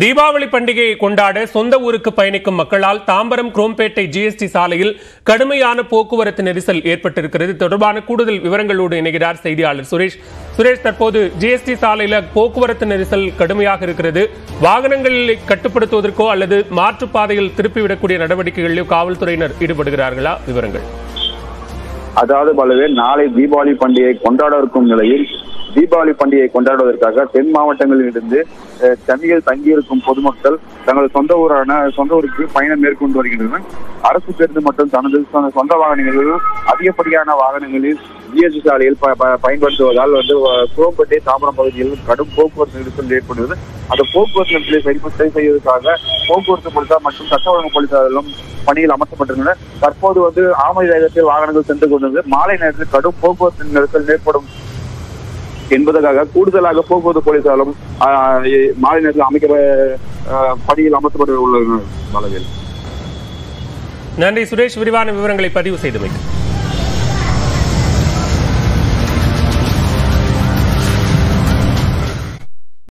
தீபாவளி பண்டிகையை கொண்டாட சொந்த ஊருக்கு பயணிக்கும் மக்களால் தாம்பரம் குரோம்பேட்டை ஜிஎஸ்டி சாலையில் கடுமையான போக்குவரத்து நெரிசல் ஏற்பட்டிருக்கிறது தொடர்பான கூடுதல் விவரங்களோடு இணைகிறார் செய்தியாளர் சுரேஷ் சுரேஷ் தற்போது ஜிஎஸ்டி சாலையில போக்குவரத்து நெரிசல் கடுமையாக இருக்கிறது வாகனங்களை கட்டுப்படுத்துவதற்கோ அல்லது மாற்றுப்பாதையில் திருப்பிவிடக்கூடிய நடவடிக்கைகளிலோ காவல்துறையினர் ஈடுபடுகிறார்களா விவரங்கள் அதாவது பலவே நாளை தீபாவளி பண்டிகை கொண்டாட இருக்கும் நிலையில் தீபாவளி பண்டிகையை கொண்டாடுவதற்காக தென் மாவட்டங்களிலிருந்து அஹ், சென்னையில் தங்கியிருக்கும் பொதுமக்கள் தங்களது சொந்த ஊரான சொந்த ஊருக்கு பயணம் மேற்கொண்டு வருகின்றனர் அரசு பேருந்து மற்றும் தனது சொந்த- சொந்த வாகனங்களிலும் அதிகப்படியான வாகனங்களில் ஜிஎஸ்டி சாலையில் ப- ப- பயன்படுத்துவதால் வந்து அஹ், குரோம்பேட்டை தாம்பரம் பகுதியில் கடும் போக்குவரத்து நெரிசல் ஏற்படுகிறது அந்த போக்குவரத்து நெரிசலை சரி சரி செய்வதற்காக போக்குவரத்து போலீசார் மற்றும் சட்ட ஒழுங்கு போலீசாரும் பணியில் அமர்த்தப்பட்டிருந்தனர் தற்போது வந்து ஆமை வேகத்தில் வாகனங்கள் சென்று கொண்டிருந்தது மாலை நேரத்தில் கடும் போக்குவரத்து நெரிசல் ஏற்படும் என்பதற்காக கூடுதலாக போக்குவரத்து போலீசாரும் ஆஹ், மாலை நேரத்தில் அமைக்க ஆஹ், பணியில் அமர்த்தப்பட்டு உள்ளனர் மலவில் நன்றி சுரேஷ் விரிவான விவரங்களை பதிவு செய்தமைக்கு